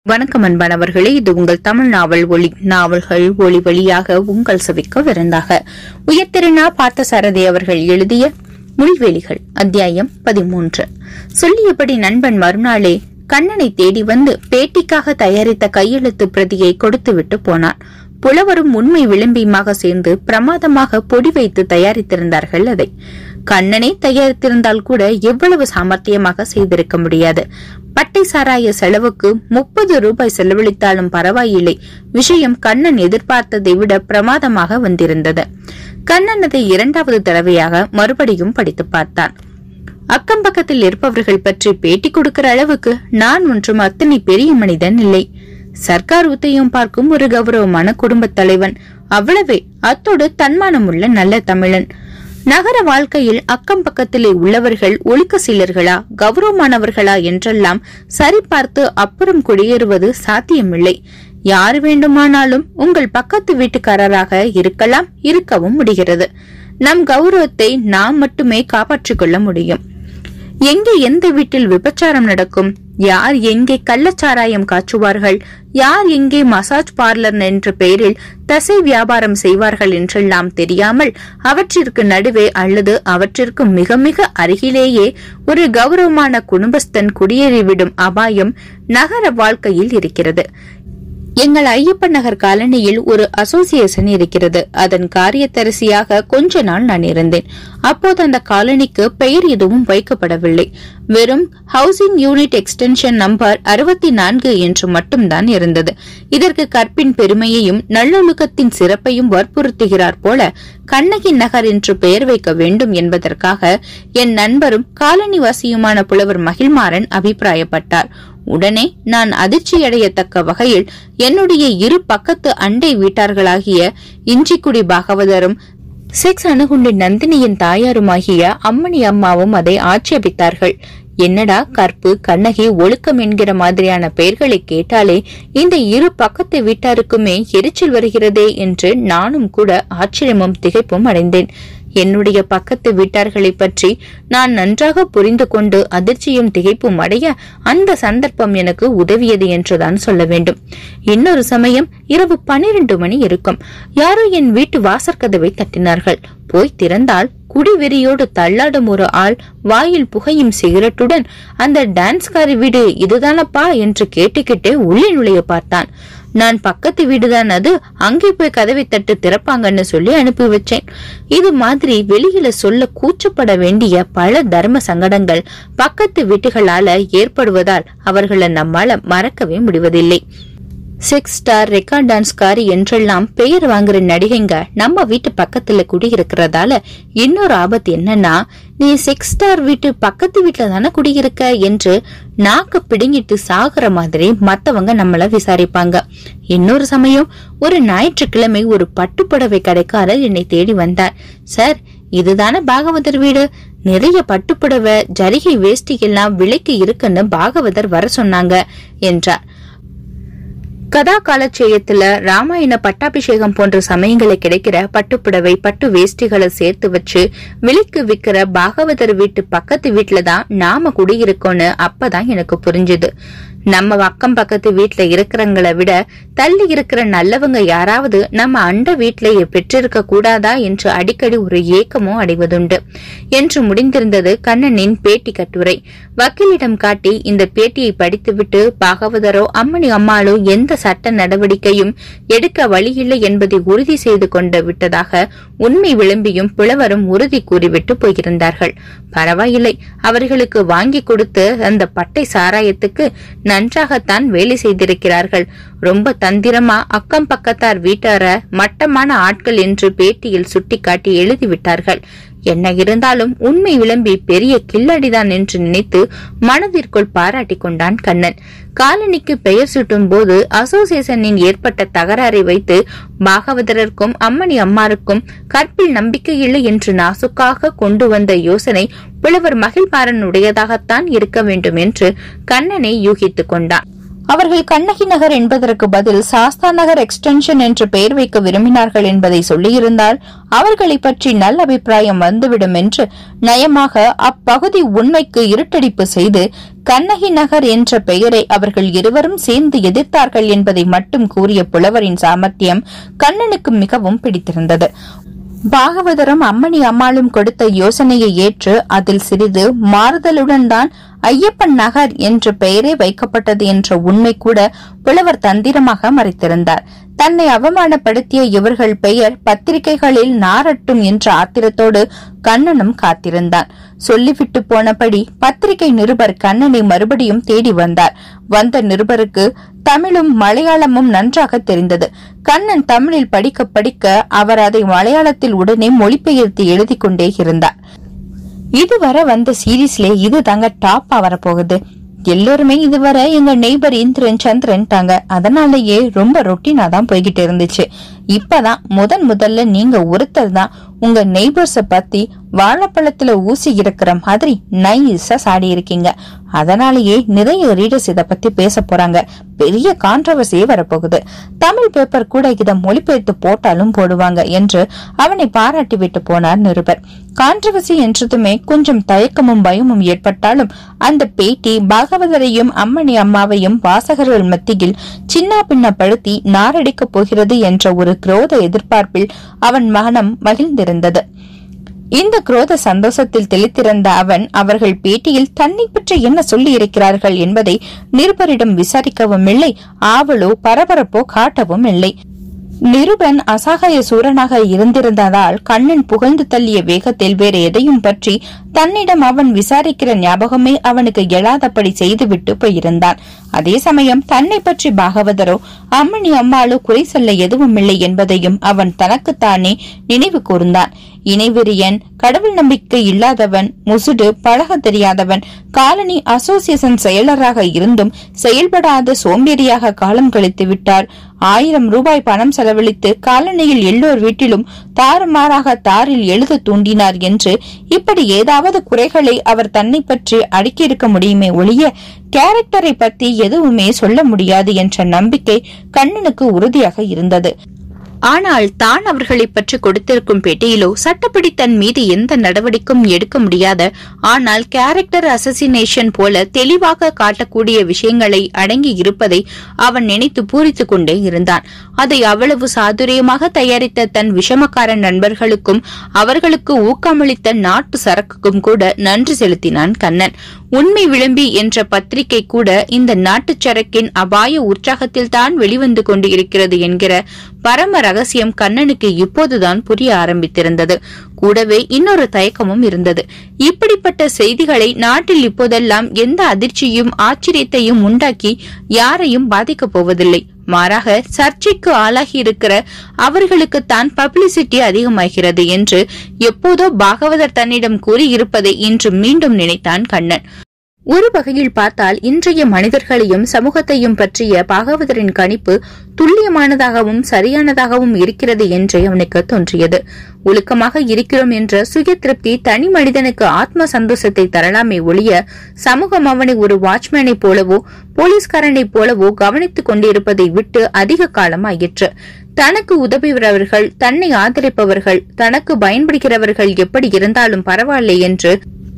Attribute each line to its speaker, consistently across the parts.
Speaker 1: வணக்கம் அன்பானவர்களே இது உங்கள் தமிழ் நாவல் ஒளி நாவல்கள் ஒளி வழியாக உங்கள் செவிக்க விருந்தாக உயர்திருநா பார்த்தசாரதி அவர்கள் எழுதிய முள்வெளிகள் அத்தியாயம் பதிமூன்று சொல்லியபடி நண்பன் மறுநாளே கண்ணனை தேடி வந்து பேட்டிக்காக தயாரித்த கையெழுத்து பிரதியை கொடுத்துவிட்டு போனான் புலவரும் உண்மை விளிம்பியுமாக சேர்ந்து பிரமாதமாக பொடி வைத்து தயாரித்திருந்தார்கள் அதை கண்ணனே தயாரித்திருந்தால் கூட எவ்வளவு சாமர்த்தியமாக செய்திருக்க முடியாது பட்டை சாராய செலவுக்கு முப்பது ரூபாய் செலவழித்தாலும் பரவாயில்லை விஷயம் கண்ணன் எதிர்பார்த்ததை விட பிரமாதமாக வந்திருந்தது கண்ணன் அதை இரண்டாவது தடவையாக மறுபடியும் படித்து பார்த்தான் அக்கம் பக்கத்தில் இருப்பவர்கள் பற்றி பேட்டி கொடுக்கிற அளவுக்கு நான் ஒன்றும் அத்தனை பெரிய மனிதன் இல்லை சர்க்கார் உத்தையும் பார்க்கும் ஒரு கௌரவமான குடும்பத் தலைவன் அவ்வளவே அத்தோடு தன்மானமுள்ள நல்ல தமிழன் நகர வாழ்க்கையில் அக்கம் பக்கத்திலே உள்ளவர்கள் ஒழுக்க சீலர்களா கௌரவமானவர்களா என்றெல்லாம் சரிபார்த்து அப்புறம் குடியேறுவது சாத்தியமில்லை யார் வேண்டுமானாலும் உங்கள் பக்கத்து வீட்டுக்காரராக இருக்கலாம் இருக்கவும் முடிகிறது நம் கௌரவத்தை நாம் மட்டுமே காப்பாற்றிக் கொள்ள முடியும் எங்கே எந்த வீட்டில் விபச்சாரம் நடக்கும் யார் எங்கே கள்ளச்சாராயம் காச்சுவார்கள் யார் எங்கே மசாஜ் பார்லர் என்ற பெயரில் தசை வியாபாரம் செய்வார்கள் என்றெல்லாம் தெரியாமல் அவற்றிற்கு நடுவே அல்லது அவற்றிற்கு மிக மிக அருகிலேயே ஒரு கௌரவமான குடும்பஸ்தன் குடியேறிவிடும் அபாயம் நகர வாழ்க்கையில் இருக்கிறது எங்கள் ஐயப்பன் நகர் காலனியில் ஒரு அசோசியேஷன் இருக்கிறது அதன் காரியத்தரசியாக கொஞ்ச நாள் நான் இருந்தேன் அப்போது அந்த காலனிக்கு பெயர் எதுவும் வைக்கப்படவில்லை வெறும் ஹவுசிங் யூனிட் எக்ஸ்டென்ஷன் நம்பர் அறுபத்தி நான்கு என்று மட்டும்தான் இருந்தது இதற்கு கற்பின் பெருமையையும் நல்லொழுக்கத்தின் சிறப்பையும் வற்புறுத்துகிறார் போல கண்ணகி நகர் என்று பெயர் வைக்க வேண்டும் என்பதற்காக என் நண்பரும் காலனிவாசியுமான புலவர் மகிழ்மாறன் அபிப்பிராயப்பட்டார் உடனே நான் அதிர்ச்சியடையத்தக்க வகையில் என்னுடைய இரு பக்கத்து அண்டை வீட்டார்களாகிய இஞ்சிக்குடி பாகவதரும் செக்ஸ் அணுகுண்டி நந்தினியின் தாயாருமாகிய அம்மணி அம்மாவும் அதை ஆட்சேபித்தார்கள் என்னடா கற்பு கண்ணகி ஒழுக்கம் என்கிற மாதிரியான பெயர்களை கேட்டாலே இந்த இரு பக்கத்து வீட்டாருக்குமே எரிச்சல் வருகிறதே என்று நானும் கூட ஆச்சரியமும் திகைப்பும் அடைந்தேன் என்னுடைய பக்கத்து வீட்டார்களை பற்றி நான் நன்றாக புரிந்து கொண்டு அதிர்ச்சியும் திகைப்பும் அடைய அந்த சந்தர்ப்பம் எனக்கு உதவியது என்றுதான் சொல்ல வேண்டும் இன்னொரு சமயம் இரவு பனிரெண்டு மணி இருக்கும் யாரோ என் வீட்டு வாசற்கதவை தட்டினார்கள் போய் திறந்தால் குடிவெறியோடு தள்ளாடும் ஒரு ஆள் வாயில் புகையும் சிகரெட்டுடன் அந்த டான்ஸ்காரி வீடு இதுதானப்பா என்று கேட்டுக்கிட்டே உள்ளே நுழைய பார்த்தான் நான் பக்கத்து வீடுதான் அது அங்கே போய் கதவை தட்டு திறப்பாங்கன்னு சொல்லி அனுப்பி வச்சேன் இது மாதிரி வெளியில சொல்ல கூச்சப்பட வேண்டிய பல தர்ம சங்கடங்கள் பக்கத்து வீட்டுகளால ஏற்படுவதால் அவர்களை நம்மால மறக்கவே முடிவதில்லை செக்ஸ் ஸ்டார் ரெக்கார்ட் டான்ஸ்காரி என்றெல்லாம் பெயர் வாங்குற நடிகைங்க நம்ம வீட்டு பக்கத்துல குடியிருக்கிறதால இன்னொரு ஆபத்து என்னன்னா நீ செக்ஸ் ஸ்டார் வீட்டு பக்கத்து வீட்டுல தானே குடியிருக்க என்று நாக்கு பிடுங்கிட்டு சாகுற மாதிரி மத்தவங்க நம்மள விசாரிப்பாங்க இன்னொரு சமயம் ஒரு ஞாயிற்றுக்கிழமை ஒரு பட்டுப்புடவை கடைக்காரர் என்னை தேடி வந்தார் சார் இதுதானே பாகவதர் வீடு நிறைய பட்டுப்புடவை ஜரிகை வேஷ்டி எல்லாம் விலைக்கு இருக்குன்னு பாகவதர் வர சொன்னாங்க என்றார் கதா காலச்சேயத்துல ராமாயண பட்டாபிஷேகம் போன்ற சமயங்களை கிடைக்கிற பட்டுப்புடவை பட்டு வேஷ்டிகளை சேர்த்து வச்சு விலைக்கு விக்கிற பாகவதர் வீட்டு பக்கத்து வீட்டுல தான் நாம குடியிருக்கோம்னு அப்பதான் எனக்கு புரிஞ்சுது நம்ம அக்கம் பக்கத்து வீட்டுல இருக்கிறவங்களை விட தள்ளி இருக்கிற நல்லவங்க யாராவது நம்ம அண்ட வீட்டிலேயே பெற்றிருக்க கூடாதா என்று அடிக்கடி ஒரு ஏக்கமும் அடைவதுண்டு என்று முடிந்திருந்தது கண்ணனின் பேட்டி கட்டுரை வக்கீலிடம் காட்டி இந்த பேட்டியை படித்துவிட்டு பாகவதரோ அம்மணி அம்மாளோ எந்த சட்ட நடவடிக்கையும் எடுக்க வழியில்லை என்பதை உறுதி செய்து கொண்டு விட்டதாக உண்மை விளம்பியும் புலவரும் உறுதி கூறிவிட்டு போயிருந்தார்கள் பரவாயில்லை அவர்களுக்கு வாங்கி கொடுத்து அந்த பட்டை சாராயத்துக்கு நன்றாகத்தான் வேலை செய்திருக்கிறார்கள் ரொம்ப தந்திரமா அக்கம் பக்கத்தார் வீட்டார மட்டமான ஆட்கள் என்று பேட்டியில் சுட்டிக்காட்டி எழுதிவிட்டார்கள் என்ன இருந்தாலும் உண்மை விளம்பி பெரிய கில்லடிதான் என்று நினைத்து மனதிற்குள் பாராட்டிக் கொண்டான் கண்ணன் காலனிக்கு பெயர் சூட்டும் போது அசோசியேஷனின் ஏற்பட்ட தகராறை வைத்து பாகவதரருக்கும் அம்மணி அம்மாருக்கும் கற்பில் நம்பிக்கை இல்லை என்று நாசுக்காக கொண்டு வந்த யோசனை புலவர் மகிழ்பாரனுடையதாகத்தான் இருக்க வேண்டும் என்று கண்ணனை யூகித்துக் கொண்டான் அவர்கள் கண்ணகி நகர் என்பதற்கு பதில் சாஸ்தா நகர் எக்ஸ்டென்ஷன் என்று பெயர் வைக்க விரும்பினார்கள் என்பதை சொல்லியிருந்தால் அவர்களை பற்றி நல்ல அபிப்பிராயம் வந்துவிடும் என்று நயமாக அப்பகுதி உண்மைக்கு இருட்டடிப்பு செய்து கண்ணகி நகர் என்ற பெயரை அவர்கள் இருவரும் சேர்ந்து எதிர்த்தார்கள் என்பதை மட்டும் கூறிய புலவரின் சாமர்த்தியம் கண்ணனுக்கு மிகவும் பிடித்திருந்தது பாகவதரும் அம்மணி அம்மாளும் கொடுத்த யோசனையை ஏற்று அதில் சிறிது மாறுதலுடன் தான் ஐயப்பன் நகர் என்ற பெயரே வைக்கப்பட்டது என்ற உண்மை கூட புலவர் தந்திரமாக மறைத்திருந்தார் தன்னை அவமானப்படுத்திய இவர்கள் பெயர் பத்திரிகைகளில் நாரட்டும் என்ற ஆத்திரத்தோடு கண்ணனும் காத்திருந்தான் சொல்லிவிட்டு போனபடி பத்திரிகை நிருபர் கண்ணனை மறுபடியும் தேடி வந்தார் வந்த நிருபருக்கு தமிழும் மலையாளமும் நன்றாக தெரிந்தது கண்ணன் தமிழில் படிக்க படிக்க அவர் அதை மலையாளத்தில் உடனே மொழிபெயர்த்து எழுதி கொண்டே இருந்தார் இதுவரை வந்த சீரீஸ்ல இது தாங்க டாப்பா வரப்போகுது எல்லோருமே இதுவரை எங்க நெய்பர் இந்திரன் சந்திரன்ட்டாங்க அதனாலயே ரொம்ப ரொட்டீனா தான் போய்கிட்டு இருந்துச்சு இப்பதான் முதன் முதல்ல நீங்க ஒருத்தர் தான் உங்க நெய்பர்ஸ பத்தி வாழைப்பழத்துல ஊசி இருக்கிற மாதிரி நைஸா சாடி இருக்கீங்க அதனாலேயே நிறைய ரீடர்ஸ் இத பத்தி பேச போறாங்க பெரிய கான்ட்ரவர்சியே வரப்போகுது தமிழ் பேப்பர் கூட இத மொழிபெயர்த்து போட்டாலும் போடுவாங்க என்று அவனை பாராட்டி விட்டு போனார் நிருபர் கான்ட்ரவர்சி என்றதுமே கொஞ்சம் தயக்கமும் பயமும் ஏற்பட்டாலும் அந்த பேட்டி பாகவதரையும் அம்மணி அம்மாவையும் வாசகர்கள் மத்தியில் சின்ன பின்னப்படுத்தி நாரடிக்கப் போகிறது என்ற ஒரு குரோத எதிர்பார்ப்பில் அவன் மகனம் மகிழ்ந்திருந்தது இந்த குரோத சந்தோஷத்தில் தெளித்திருந்த அவன் அவர்கள் பேட்டியில் தன்னை பற்றி என்ன சொல்லி இருக்கிறார்கள் என்பதை நிருபரிடம் விசாரிக்கவும் இல்லை ஆவலோ பரபரப்போ காட்டவும் இல்லை நிருபன் அசாகய சூரனாக இருந்திருந்ததால் கண்ணன் புகழ்ந்து தள்ளிய வேகத்தில் வேறு எதையும் பற்றி தன்னிடம் அவன் விசாரிக்கிற ஞாபகமே அவனுக்கு எழாதபடி செய்துவிட்டு போயிருந்தான் அதே சமயம் தன்னை பற்றி பாகவதரோ அம்மணி அம்மாளோ குறை சொல்ல எதுவும் இல்லை என்பதையும் அவன் தனக்குத்தானே நினைவு கூர்ந்தான் இணைவெறியன் கடவுள் நம்பிக்கை இல்லாதவன் முசுடு பழக தெரியாதவன் காலனி அசோசியேஷன் செயலராக இருந்தும் செயல்படாத சோம்பேறியாக காலம் கழித்து விட்டார் ஆயிரம் ரூபாய் பணம் செலவழித்து காலனியில் எல்லோர் வீட்டிலும் தாறுமாறாக தாரில் எழுத தூண்டினார் என்று இப்படி ஏதாவது குறைகளை அவர் தன்னை பற்றி அடுக்கியிருக்க முடியுமே ஒழிய கேரக்டரை பத்தி எதுவுமே சொல்ல முடியாது என்ற நம்பிக்கை கண்ணனுக்கு உறுதியாக இருந்தது ஆனால் தான் அவர்களை பற்றி கொடுத்திருக்கும் பேட்டியிலோ சட்டப்படி தன் மீது எந்த நடவடிக்கையும் எடுக்க முடியாத ஆனால் கேரக்டர் அசசினேஷன் போல தெளிவாக காட்டக்கூடிய விஷயங்களை அடங்கி இருப்பதை அவன் நினைத்து பூரித்துக் கொண்டே இருந்தான் அதை அவ்வளவு சாதுரியமாக தயாரித்த தன் விஷமக்கார நண்பர்களுக்கும் அவர்களுக்கு ஊக்கமளித்த நாட்டு சரக்குக்கும் கூட நன்றி செலுத்தினான் கண்ணன் உண்மை விளம்பி என்ற பத்திரிகை கூட இந்த நாட்டுச் சரக்கின் அபாய உற்சாகத்தில் தான் வெளிவந்து கொண்டு இருக்கிறது என்கிற பரம ரகசியம் கண்ணனுக்கு இப்போதுதான் புரிய ஆரம்பித்திருந்தது கூடவே இன்னொரு தயக்கமும் இருந்தது இப்படிப்பட்ட செய்திகளை நாட்டில் இப்போதெல்லாம் எந்த அதிர்ச்சியும் ஆச்சரியத்தையும் உண்டாக்கி யாரையும் பாதிக்கப் போவதில்லை மாறாக சர்ச்சைக்கு ஆளாகி இருக்கிற அவர்களுக்கு தான் பப்ளிசிட்டி அதிகமாகிறது என்று எப்போதோ பாகவதர் தன்னிடம் கூறியிருப்பதை இன்று மீண்டும் நினைத்தான் கண்ணன் ஒரு வகையில் பார்த்தால் இன்றைய மனிதர்களையும் சமூகத்தையும் பற்றிய பாகவதரின் கணிப்பு துல்லியமானதாகவும் சரியானதாகவும் இருக்கிறது என்றே அவனுக்கு தோன்றியது ஒழுக்கமாக இருக்கிறோம் என்ற சுய திருப்தி தனி மனிதனுக்கு ஆத்ம சந்தோஷத்தை தரலாமே ஒழிய சமூகம் அவனை ஒரு வாட்ச்மேனை போலவோ போலீஸ்காரனைப் போலவோ கவனித்துக் கொண்டிருப்பதை விட்டு அதிக காலம் ஆயிற்று தனக்கு உதவுகிறவர்கள் தன்னை ஆதரிப்பவர்கள் தனக்கு பயன்படுகிறவர்கள் எப்படி இருந்தாலும் பரவாயில்லை என்று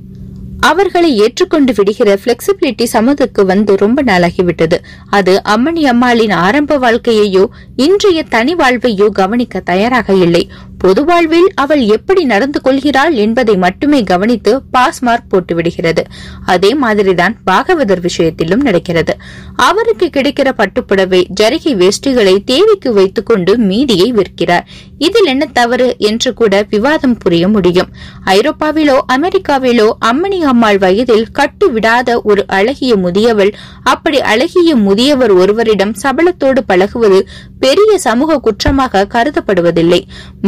Speaker 1: அவர்களை ஏற்றுக்கொண்டு விடுகிற பிளெக்சிபிலிட்டி சமூகத்துக்கு வந்து ரொம்ப நாளாகிவிட்டது அது அம்மணி அம்மாளின் ஆரம்ப வாழ்க்கையையோ இன்றைய தனி வாழ்வையோ கவனிக்க தயாராக இல்லை பொது வாழ்வில் அவள் எப்படி நடந்து கொள்கிறாள் என்பதை மட்டுமே கவனித்து பாஸ் மார்க் போட்டு விடுகிறது அதே மாதிரிதான் பாகவதர் விஷயத்திலும் நடக்கிறது அவருக்கு கிடைக்கிற பட்டுப்புடவை ஜரிகை வேஷ்டிகளை தேவிக்கு வைத்துக்கொண்டு மீதியை விற்கிறார் இதில் என்ன தவறு என்று கூட விவாதம் புரிய முடியும் ஐரோப்பாவிலோ அமெரிக்காவிலோ அம்மணி அம்மாள் வயதில் கட்டு விடாத ஒரு அழகிய முதியவள் அப்படி அழகிய முதியவர் ஒருவரிடம் சபலத்தோடு பழகுவது பெரிய சமூக குற்றமாக கருதப்படுவதில்லை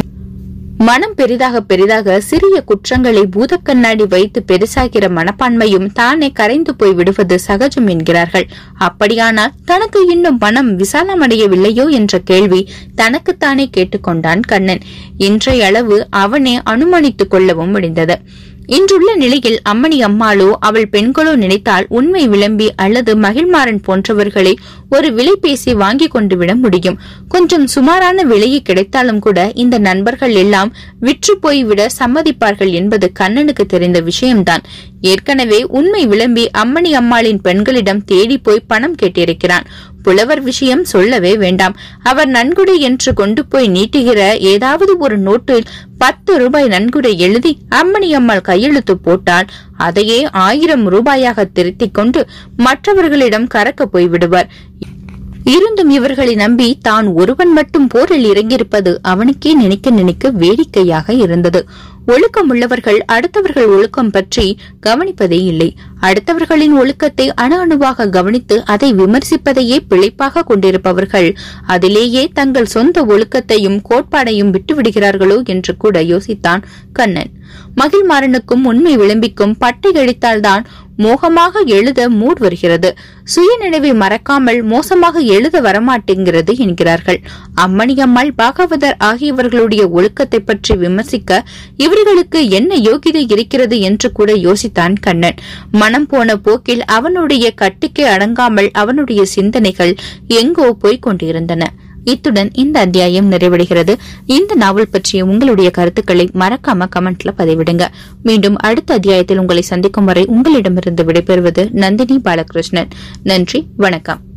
Speaker 1: மனம் பெரிதாக பெரிதாக சிறிய குற்றங்களை பூதக்கண்ணாடி வைத்து பெருசாகிற மனப்பான்மையும் தானே கரைந்து போய் விடுவது சகஜம் என்கிறார்கள் அப்படியானால் தனக்கு இன்னும் மனம் விசாலமடையவில்லையோ என்ற கேள்வி தனக்குத்தானே கேட்டுக்கொண்டான் கண்ணன் இன்றைய அளவு அவனே அனுமானித்துக் கொள்ளவும் முடிந்தது இன்றுள்ள நிலையில் அம்மணி அம்மாளோ அவள் பெண்களோ நினைத்தால் உண்மை விளம்பி அல்லது மகிழ்மாறன் போன்றவர்களை ஒரு விலை பேசி வாங்கிக் கொண்டு விட முடியும் கொஞ்சம் சுமாரான விலையை கிடைத்தாலும் கூட இந்த நண்பர்கள் எல்லாம் விற்று போய்விட சம்மதிப்பார்கள் என்பது கண்ணனுக்கு தெரிந்த விஷயம்தான் ஏற்கனவே உண்மை விளம்பி அம்மணி அம்மாளின் பெண்களிடம் தேடி போய் பணம் கேட்டிருக்கிறான் புலவர் விஷயம் சொல்லவே வேண்டாம் அவர் நன்கொடை என்று கொண்டு போய் நீட்டுகிற ஏதாவது ஒரு நோட்டில் பத்து ரூபாய் நன்கொடை எழுதி அம்மணி அம்மாள் கையெழுத்து போட்டால் அதையே ஆயிரம் ரூபாயாக திருத்திக் கொண்டு மற்றவர்களிடம் கறக்க போய்விடுவார் இருந்தும் இவர்களை நம்பி தான் ஒருவன் மட்டும் போரில் இறங்கியிருப்பது அவனுக்கே நினைக்க நினைக்க வேடிக்கையாக இருந்தது ஒழுக்கமுள்ளவர்கள் அடுத்தவர்கள் ஒழுக்கம் பற்றி கவனிப்பதே இல்லை அடுத்தவர்களின் ஒழுக்கத்தை அணு அணுவாக கவனித்து அதை விமர்சிப்பதையே பிழைப்பாக கொண்டிருப்பவர்கள் அதிலேயே தங்கள் சொந்த ஒழுக்கத்தையும் கோட்பாடையும் விட்டுவிடுகிறார்களோ என்று கூட யோசித்தான் கண்ணன் மகிழ்மாறனுக்கும் உண்மை விளம்பிக்கும் பட்டை அடித்தால்தான் மோகமாக எழுத மூட் வருகிறது சுயநினைவை மறக்காமல் மோசமாக எழுத வரமாட்டேங்கிறது என்கிறார்கள் அம்மணி அம்மாள் பாகவதர் ஆகியவர்களுடைய ஒழுக்கத்தை பற்றி விமர்சிக்க இவர்களுக்கு என்ன யோகிதை இருக்கிறது என்று கூட யோசித்தான் கண்ணன் மனம் போன போக்கில் அவனுடைய கட்டுக்கு அடங்காமல் அவனுடைய சிந்தனைகள் எங்கோ போய்க் கொண்டிருந்தன இத்துடன் இந்த அத்தியாயம் நிறைவடைகிறது இந்த நாவல் பற்றிய உங்களுடைய கருத்துக்களை மறக்காம கமெண்ட்ல பதிவிடுங்க மீண்டும் அடுத்த அத்தியாயத்தில் உங்களை சந்திக்கும் வரை உங்களிடமிருந்து விடைபெறுவது நந்தினி பாலகிருஷ்ணன் நன்றி வணக்கம்